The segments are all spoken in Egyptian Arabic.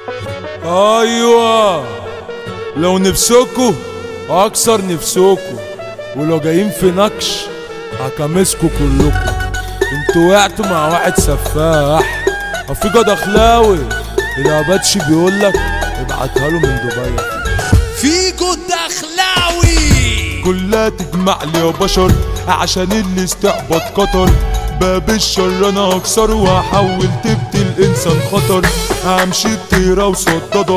ايوه لو نفسكوا اكسر نفسكوا ولو جايين في نكش هكمسكوا كلكوا انتوا وقعتوا مع واحد سفاح افيجا دخلاوي الاباتشي بيقولك ابعتها له من دبي فيجو الدخلاوي كلها تجمع لي يا بشر عشان الاستعباط قطر باب الشر انا اكسره واحول تبت الانسان خطر همشي بطيرة وصددة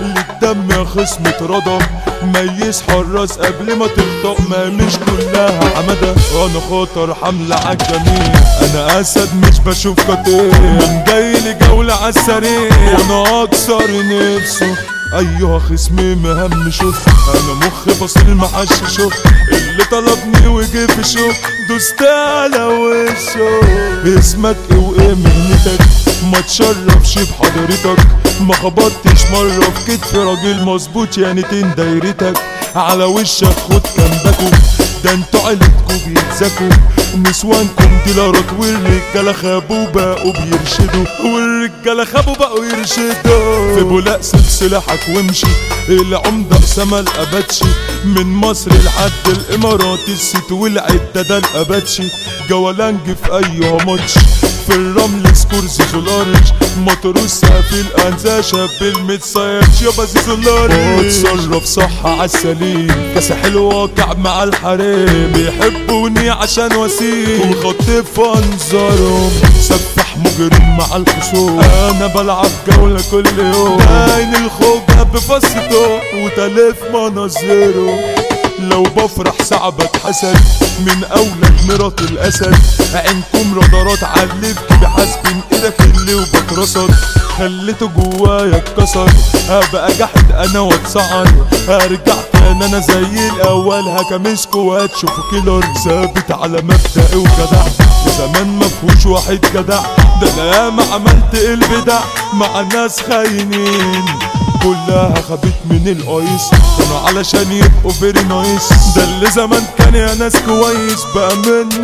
للدم يا خصم اترضى ميز حراس قبل ما تخطأ ما مش كلها عمدة انا خطر حملة عالجميع انا اسد مش بشوف قتيل من جاي لي جولة عالسريع وانا اكسر نفسه ايها خصمي مهمشه انا مخي فصيل محششه اللي طلبني وجه في شو دوست على وشه اسمك ايه وايه مهنتك ما تشرفش بحضرتك ما خبطتش مرة في كتف راجل مظبوط يعني تين دايرتك على وشك خد كامبكو ده انتوا عيلتكوا بيتزكوا نسوانكم ديلارات والرجالة خابوا بقوا بيرشدوا والرجالة خابوا بقوا يرشدوا في بولاق سيب سلاحك وامشي العمدة أسامة الأباتشي من مصر لحد الإمارات الست والعدة ده الأباتشي جولانج في أي ماتش في الرمل سكور زيزو لارج مطروس في الانزا شاب المتصيرش يابا زيزو لارج اتصرف صح عالسليم كاسح الواقع مع الحريم بيحبوني عشان وسيم وخطف انظارهم سفح مجرم مع الخصوم انا بلعب جولة كل يوم عين الخوجة بفصته وتلف مناظره لو بفرح صعب اتحسد من اولاد مرات الاسد عينكم رادارات علبت بحسب ايدك اللي وبترصد خليته جوايا اتكسر هبقى جحد انا واتصعر هرجع تاني انا زي الاول هكمسكوا وهتشوفوا كيلر ثابت على مبدأي وجدع زمان مفهوش واحد جدع ده انا ياما عملت البدع مع ناس خاينين كلها خبيت من الايس كانوا علشان يبقوا فيري نايس ده اللي زمان كان يا ناس كويس بقى من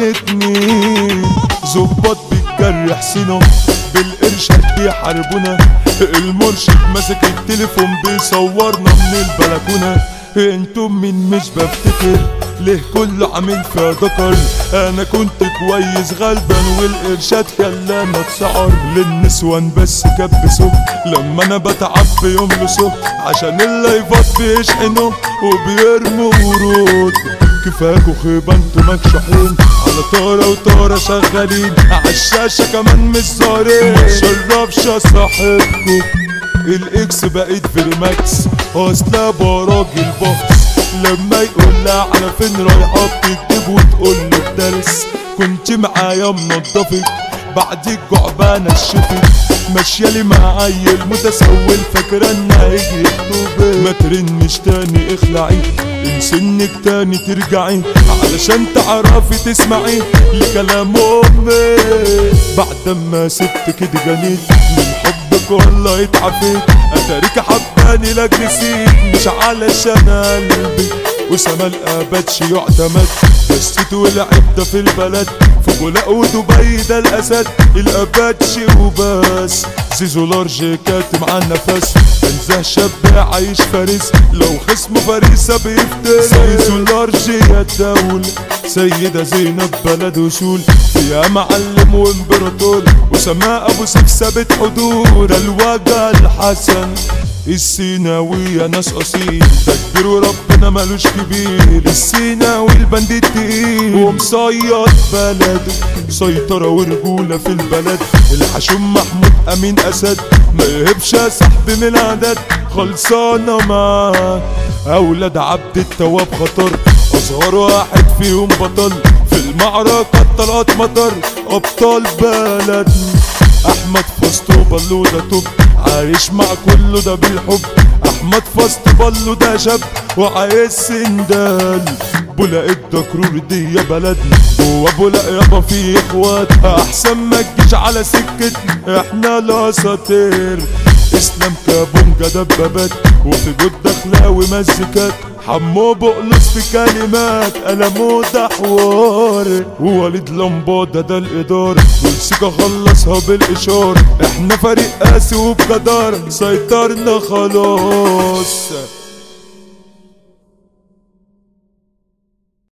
اتنين ظباط بيتجرح سنة بالقرشة بيحاربونا المرشد ماسك التليفون بيصورنا من البلكونة انتم مين مش بفتكر ليه كله عامل فيها ذكر انا كنت كويس غلبان والارشاد خلاني اتسعر للنسوان بس كبسوا لما انا بتعب بيملسوا عشان اللايفات بيشحنوا وبيرموا ورود كفاكوا خيبة انتوا مكشحين على طارة وطارة شغالين عالشاشة كمان مش ظاهرين ما تشرفش صاحبكوا الاكس بقيت فيري ماكس اصلا براجل بوكس لما يقول لها على فين رايحة بتكتب وتقول له الدرس كنت معايا منضفك بعد الجعبانة الشفت ماشية لي مع عيل متسول فاكرة انها هيجي يخطبك ما ترنش تاني اخلعي انسنك تاني ترجعي علشان تعرفي تسمعي لكلام امي بعد ما سبتك اتجنيت من حبك والله اتعافيت اتاريك حباني لك نسيت مش علشان قلبي وسما الابدش يعتمد بسيت ولعبت في البلد في بولاق ودبي ده الاسد الابدش وبس زيزو لارج كاتم على النفس انزه شاب عايش فارس لو خصم فريسه بيفترس زيزو لارج يا الدولة سيدة زينب بلد وصول فيها معلم وامبراطور وسماء ابو سيف ثابت حضور الوجه الحسن السيناوية ناس أصيل تكبير ربنا ملوش كبير السيناوي البنديت تقيل ومصيد بلده سيطرة ورجولة في البلد الحشوم محمود أمين أسد ما يهبش يا صاحبي من العدد خلصانة معاه أولاد عبد التواب خطر أصغر واحد فيهم بطل في المعركة طلعت مطر أبطال بلدنا احمد فاست وبلو ده توب عايش مع كله ده بالحب احمد فاست بلو ده شاب وعايز سندال بولا الدكرور دي يا بلدنا جوا بولا يابا في اخوات احسن ما تجيش على سكتنا احنا الاساطير اسلام كابونجا دبابات وفي جود دخلاوي مزيكات حمو بقلص في كلمات قلمه ده حوار ووليد لمبادة ده الإدارة والسيكا خلصها بالإشارة احنا فريق قاسي وبجدارة سيطرنا خلاص